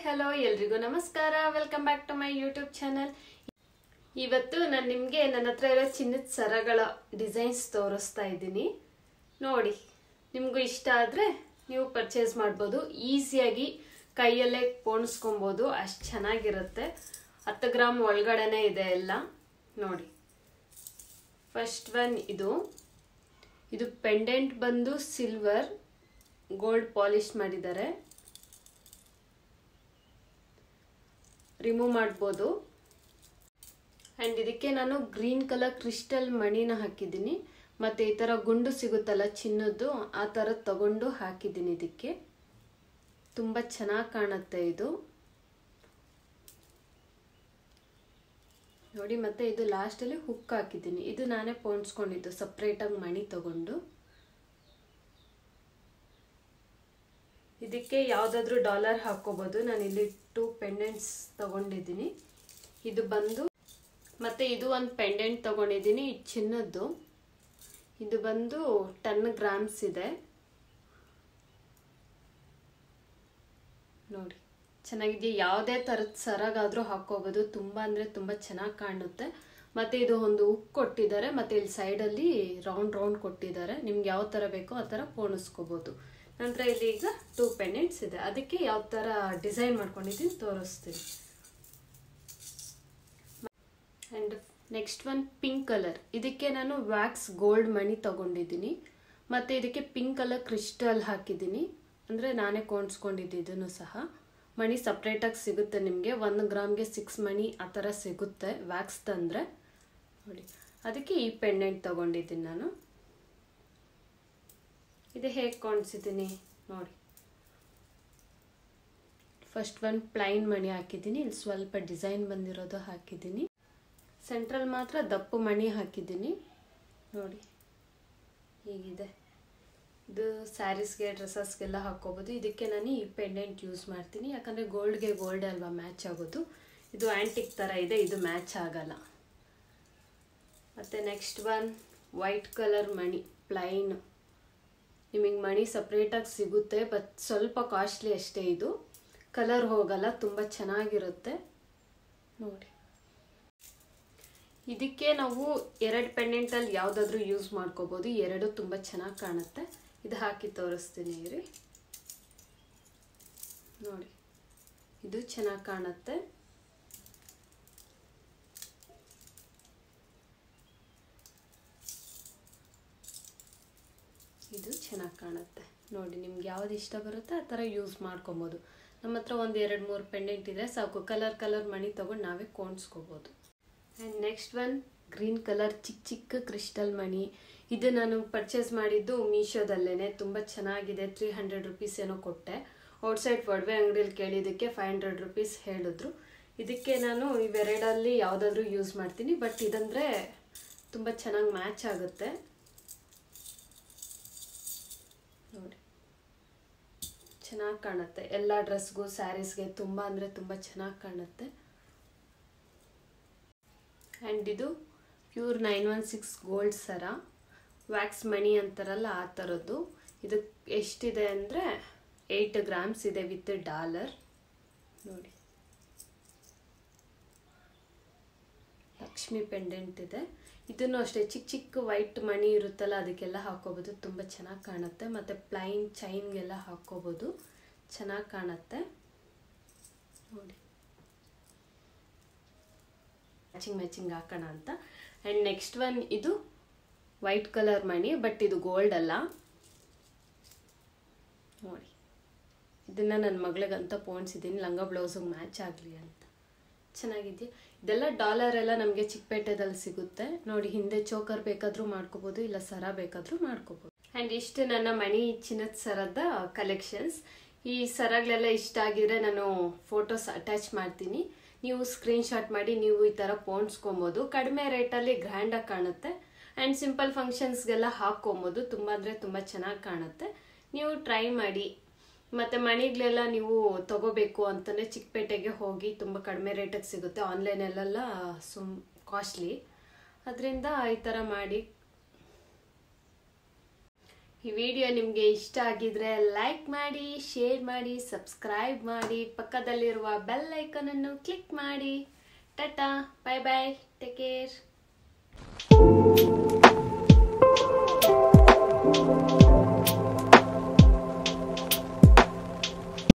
hello ಎಲ್ರಿಗೂ ನಮಸ್ಕಾರ welcome back to my YouTube channel ಇವತ್ತು ನಾನು ನಿಮಗೆ ನನ್ನ ಹತ್ರ ಇರೋ ಚಿನ್ನದ ಸರಗಳ ಡಿಸೈನ್ಸ್ ತೋರಿಸ್ತಾ ಇದ್ದೀನಿ ನೋಡಿ ನಿಮಗೂ ಇಷ್ಟ ಆದರೆ ನೀವು ಪರ್ಚೇಸ್ ಮಾಡ್ಬೋದು ಈಸಿಯಾಗಿ ಕೈಯಲ್ಲೇ ಪೋಣಿಸ್ಕೊಬೋದು ಅಷ್ಟು ಚೆನ್ನಾಗಿರುತ್ತೆ ಹತ್ತು ಗ್ರಾಮ್ ಒಳಗಡೆನೇ ಇದೆ ಎಲ್ಲ ನೋಡಿ ಫಸ್ಟ್ ಒನ್ ಇದು ಇದು ಪೆಂಡೆಂಟ್ ಬಂದು ಸಿಲ್ವರ್ ಗೋಲ್ಡ್ ಪಾಲಿಶ್ ಮಾಡಿದ್ದಾರೆ ರಿಮೂವ್ ಮಾಡ್ಬೋದು ಆ್ಯಂಡ್ ಇದಕ್ಕೆ ನಾನು ಗ್ರೀನ್ ಕಲರ್ ಕ್ರಿಸ್ಟಲ್ ಮಣಿನ ಹಾಕಿದ್ದೀನಿ ಮತ್ತು ಈ ಥರ ಗುಂಡು ಸಿಗುತ್ತಲ್ಲ ಚಿನ್ನದ್ದು ಆ ಥರ ತಗೊಂಡು ಹಾಕಿದ್ದೀನಿ ಇದಕ್ಕೆ ತುಂಬ ಚೆನ್ನಾಗಿ ಕಾಣುತ್ತೆ ಇದು ನೋಡಿ ಮತ್ತೆ ಇದು ಲಾಸ್ಟಲ್ಲಿ ಹುಕ್ ಹಾಕಿದ್ದೀನಿ ಇದು ನಾನೇ ಪೋಣಿಸ್ಕೊಂಡಿದ್ದು ಸಪ್ರೇಟಾಗಿ ಮಣಿ ತಗೊಂಡು ಇದಕ್ಕೆ ಯಾವುದಾದ್ರೂ ಡಾಲರ್ ಹಾಕೋಬೋದು ನಾನು ಇಲ್ಲಿ ಟೂ ಪೆಂಡೆಂಟ್ಸ್ ತಗೊಂಡಿದ್ದೀನಿ ಇದು ಬಂದು ಮತ್ತೆ ಇದು ಒಂದು ಪೆಂಡೆಂಟ್ ತಗೊಂಡಿದ್ದೀನಿ ಇದು ಚಿನ್ನದ್ದು ಇದು ಬಂದು ಟೆನ್ ಗ್ರಾಮ್ಸ್ ಇದೆ ನೋಡಿ ಚೆನ್ನಾಗಿದೆ ಯಾವುದೇ ಥರದ ಸರಗಾದರೂ ಹಾಕೋಬೋದು ತುಂಬ ಅಂದರೆ ತುಂಬ ಚೆನ್ನಾಗಿ ಕಾಣುತ್ತೆ ಮತ್ತು ಇದು ಒಂದು ಉಕ್ ಕೊಟ್ಟಿದ್ದಾರೆ ಮತ್ತು ಇಲ್ಲಿ ಸೈಡಲ್ಲಿ ರೌಂಡ್ ರೌಂಡ್ ಕೊಟ್ಟಿದ್ದಾರೆ ನಿಮ್ಗೆ ಯಾವ ಥರ ಬೇಕೋ ಆ ಥರ ಪೋಣಿಸ್ಕೋಬೋದು ನಂತರ ಇಲ್ಲಿ ಈಗ ಟೂ ಪೆಂಡೆಂಟ್ಸ್ ಇದೆ ಅದಕ್ಕೆ ಯಾವ ಥರ ಡಿಸೈನ್ ಮಾಡ್ಕೊಂಡಿದ್ದೀನಿ ತೋರಿಸ್ತೀನಿ and next one pink colour ಇದಕ್ಕೆ ನಾನು ವ್ಯಾಕ್ಸ್ ಗೋಲ್ಡ್ ಮಣಿ ತಗೊಂಡಿದ್ದೀನಿ ಮತ್ತು ಇದಕ್ಕೆ ಪಿಂಕ್ ಕಲರ್ ಕ್ರಿಸ್ಟಲ್ ಹಾಕಿದ್ದೀನಿ ಅಂದರೆ ನಾನೇ ಕೊಂಡಿದ್ದೆ ಇದನ್ನು ಸಹ ಮಣಿ ಸಪ್ರೇಟಾಗಿ ಸಿಗುತ್ತೆ ನಿಮಗೆ ಒಂದು ಗ್ರಾಮ್ಗೆ ಸಿಕ್ಸ್ ಮಣಿ ಆ ಥರ ಸಿಗುತ್ತೆ ವ್ಯಾಕ್ಸ್ ತಂದರೆ ನೋಡಿ ಅದಕ್ಕೆ ಈ ಪೆಂಡೆಂಟ್ ತಗೊಂಡಿದ್ದೀನಿ ನಾನು ಇದು ಹೇಗೆ ಕಾಣಿಸಿದ್ದೀನಿ ನೋಡಿ ಫಸ್ಟ್ ಒನ್ ಪ್ಲೈನ್ ಮಣಿ ಹಾಕಿದ್ದೀನಿ ಇಲ್ಲಿ ಸ್ವಲ್ಪ ಡಿಸೈನ್ ಬಂದಿರೋದು ಹಾಕಿದ್ದೀನಿ ಸೆಂಟ್ರಲ್ ಮಾತ್ರ ದಪ್ಪು ಮಣಿ ಹಾಕಿದ್ದೀನಿ ನೋಡಿ ಹೀಗಿದೆ ಇದು ಸ್ಯಾರೀಸ್ಗೆ ಡ್ರೆಸ್ಸಸ್ಗೆಲ್ಲ ಹಾಕೋಬೋದು ಇದಕ್ಕೆ ನಾನು ಈ ಪೆಂಡೆಂಟ್ ಯೂಸ್ ಮಾಡ್ತೀನಿ ಯಾಕಂದರೆ ಗೋಲ್ಡ್ಗೆ ಗೋಲ್ಡ್ ಅಲ್ವಾ ಮ್ಯಾಚ್ ಆಗೋದು ಇದು ಆ್ಯಂಟಿಕ್ ಥರ ಇದೆ ಇದು ಮ್ಯಾಚ್ ಆಗಲ್ಲ ಮತ್ತು ನೆಕ್ಸ್ಟ್ ಒನ್ ವೈಟ್ ಕಲರ್ ಮಣಿ ಪ್ಲೈನ್ ನಿಮಗೆ ಮಣಿ ಸಪ್ರೇಟಾಗಿ ಸಿಗುತ್ತೆ ಬಟ್ ಸ್ವಲ್ಪ ಕಾಸ್ಟ್ಲಿ ಅಷ್ಟೇ ಇದು ಕಲರ್ ಹೋಗಲ್ಲ ತುಂಬ ಚೆನ್ನಾಗಿರುತ್ತೆ ನೋಡಿ ಇದಕ್ಕೆ ನಾವು ಎರಡು ಪೆಂಡೆಂಟಲ್ಲಿ ಯಾವುದಾದ್ರೂ ಯೂಸ್ ಮಾಡ್ಕೋಬೋದು ಎರಡು ತುಂಬ ಚೆನ್ನಾಗಿ ಕಾಣುತ್ತೆ ಇದು ಹಾಕಿ ತೋರಿಸ್ತೀನಿ ರೀ ನೋಡಿ ಇದು ಚೆನ್ನಾಗಿ ಕಾಣುತ್ತೆ ಇದು ಚೆನ್ನಾಗಿ ಕಾಣುತ್ತೆ ನೋಡಿ ನಿಮ್ಗೆ ಯಾವ್ದು ಇಷ್ಟ ಬರುತ್ತೆ ಆ ಥರ ಯೂಸ್ ಮಾಡ್ಕೊಬೋದು ನಮ್ಮ ಹತ್ರ ಒಂದು ಎರಡು ಮೂರು ಪೆಂಡೆಂಟ್ ಇದೆ ಸಾಕು ಕಲರ್ ಕಲರ್ ಮಣಿ ತೊಗೊಂಡು ನಾವೇ ಕೊಂಡಿಸ್ಕೋಬೋದು and next one green colour ಚಿಕ್ಕ ಚಿಕ್ಕ ಕ್ರಿಸ್ಟಲ್ ಮಣಿ ಇದು ನಾನು ಪರ್ಚೇಸ್ ಮಾಡಿದ್ದು ಮೀಶೋದಲ್ಲೇ ತುಂಬ ಚೆನ್ನಾಗಿದೆ ತ್ರೀ ಹಂಡ್ರೆಡ್ ರುಪೀಸ್ ಏನೋ ಕೊಟ್ಟೆ ಔಟ್ಸೈಡ್ ಒಡವೆ ಅಂಗಡಿಯಲ್ಲಿ ಕೇಳಿದ್ದಕ್ಕೆ ಫೈವ್ ಹಂಡ್ರೆಡ್ ರುಪೀಸ್ ಹೇಳಿದ್ರು ಇದಕ್ಕೆ ನಾನು ಇವೆರಡಲ್ಲಿ ಯಾವುದಾದ್ರೂ ಯೂಸ್ ಮಾಡ್ತೀನಿ ಬಟ್ ಇದಂದರೆ ತುಂಬ ಚೆನ್ನಾಗಿ ಮ್ಯಾಚ್ ಆಗುತ್ತೆ ನೋಡಿ ಚೆನ್ನಾಗಿ ಕಾಣುತ್ತೆ ಎಲ್ಲ ಡ್ರೆಸ್ಗೂ ಸ್ಯಾರೀಸ್ಗೆ ತುಂಬ ಅಂದರೆ ತುಂಬ ಚೆನ್ನಾಗಿ ಕಾಣುತ್ತೆ ಆ್ಯಂಡ್ ಇದು pure nine one six gold ಸರ ವ್ಯಾಕ್ಸ್ ಮಣಿ ಅಂತಾರಲ್ಲ ಆ ಥರದ್ದು ಇದು ಎಷ್ಟಿದೆ ಅಂದರೆ ಏಯ್ಟ್ ಗ್ರಾಮ್ಸ್ ಇದೆ ವಿತ್ ಡಾಲರ್ ನೋಡಿ ಲಕ್ಷ್ಮಿ ಪೆಂಡೆಂಟ್ ಇದೆ ಇದನ್ನು ಅಷ್ಟೇ ಚಿಕ್ಕ ಚಿಕ್ಕ ವೈಟ್ ಮಣಿ ಇರುತ್ತಲ್ಲ ಅದಕ್ಕೆಲ್ಲ ಹಾಕೋಬೋದು ತುಂಬ ಚೆನ್ನಾಗಿ ಕಾಣುತ್ತೆ ಮತ್ತು ಪ್ಲೈನ್ ಚೈನ್ಗೆಲ್ಲ ಹಾಕೋಬೋದು ಚೆನ್ನಾಗಿ ಕಾಣುತ್ತೆ ನೋಡಿ ಮ್ಯಾಚಿಂಗ್ ಮ್ಯಾಚಿಂಗ್ ಹಾಕೋಣ ಅಂತ ಆ್ಯಂಡ್ ನೆಕ್ಸ್ಟ್ ಒನ್ ಇದು ವೈಟ್ ಕಲರ್ ಮಣಿ ಬಟ್ ಇದು ಗೋಲ್ಡ್ ಅಲ್ಲ ನೋಡಿ ಇದನ್ನು ನನ್ನ ಮಗಳಿಗಂತ ಪೋಣಿಸಿದ್ದೀನಿ ಲಂಗ ಬ್ಲೌಸಿಗೆ ಮ್ಯಾಚ್ ಆಗಲಿ ಅಂತ ಚೆನ್ನಾಗಿದೆಯಾ ಇದೆಲ್ಲ ಡಾಲರ್ ಎಲ್ಲ ನಮಗೆ ಚಿಕ್ಕಪೇಟೆದಲ್ಲಿ ಸಿಗುತ್ತೆ ನೋಡಿ ಹಿಂದೆ ಚೋಕರ್ ಬೇಕಾದರೂ ಮಾಡ್ಕೋಬೋದು ಇಲ್ಲ ಸರ ಬೇಕಾದರೂ ಮಾಡ್ಕೋಬೋದು ಆ್ಯಂಡ್ ಇಷ್ಟು ನನ್ನ ಮಣಿ ಚಿನ್ನದ ಸರದ ಕಲೆಕ್ಷನ್ಸ್ ಈ ಸರಗಳೆಲ್ಲ ಇಷ್ಟ ಆಗಿದ್ರೆ ನಾನು ಫೋಟೋಸ್ ಅಟ್ಯಾಚ್ ಮಾಡ್ತೀನಿ ನೀವು ಸ್ಕ್ರೀನ್ಶಾಟ್ ಮಾಡಿ ನೀವು ಈ ಥರ ಪೋಣಿಸ್ಕೊಬೋದು ಕಡಿಮೆ ರೇಟಲ್ಲಿ ಗ್ರ್ಯಾಂಡಾಗಿ ಕಾಣುತ್ತೆ ಆ್ಯಂಡ್ ಸಿಂಪಲ್ ಫಂಕ್ಷನ್ಸ್ಗೆಲ್ಲ ಹಾಕ್ಕೊಬೋದು ತುಂಬ ಅಂದರೆ ತುಂಬ ಚೆನ್ನಾಗಿ ಕಾಣುತ್ತೆ ನೀವು ಟ್ರೈ ಮಾಡಿ ಮತ್ತು ಮಣಿಗಳೆಲ್ಲ ನೀವು ತಗೋಬೇಕು ಅಂತಂದರೆ ಚಿಕ್ಕಪೇಟೆಗೆ ಹೋಗಿ ತುಂಬ ಕಡಿಮೆ ರೇಟಿಗೆ ಸಿಗುತ್ತೆ ಆನ್ಲೈನಲ್ಲೆಲ್ಲ ಸುಮ್ ಕಾಸ್ಟ್ಲಿ ಅದರಿಂದ ಈ ಥರ ಮಾಡಿ ಈ ವಿಡಿಯೋ ನಿಮಗೆ ಇಷ್ಟ ಆಗಿದ್ರೆ ಲೈಕ್ ಮಾಡಿ ಶೇರ್ ಮಾಡಿ ಸಬ್ಸ್ಕ್ರೈಬ್ ಮಾಡಿ ಪಕ್ಕದಲ್ಲಿರುವ ಬೆಲ್ ಐಕನ್ ಅನ್ನು ಕ್ಲಿಕ್ ಮಾಡಿ ಟಾಟಾ ಬೈ ಬೈ ಟೇಕ್ ಕೇರ್